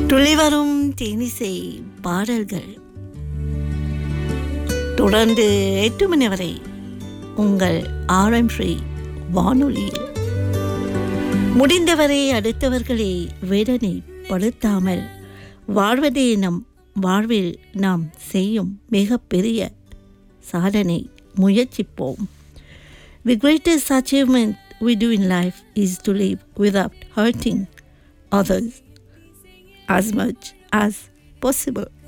துளிவரும் தேனிசை பாடல்கள் தொடர்ந்து எட்டு மணி வரை உங்கள் ஆரம் ஸ்ரீ வானொலியில் முடிந்தவரை அடுத்தவர்களை வேதனைப்படுத்தாமல் வாழ்வதே நம் வாழ்வில் நாம் செய்யும் மிகப்பெரிய சாதனை முயற்சிப்போம் The greatest achievement we do in life is to live without hurting others as much as possible.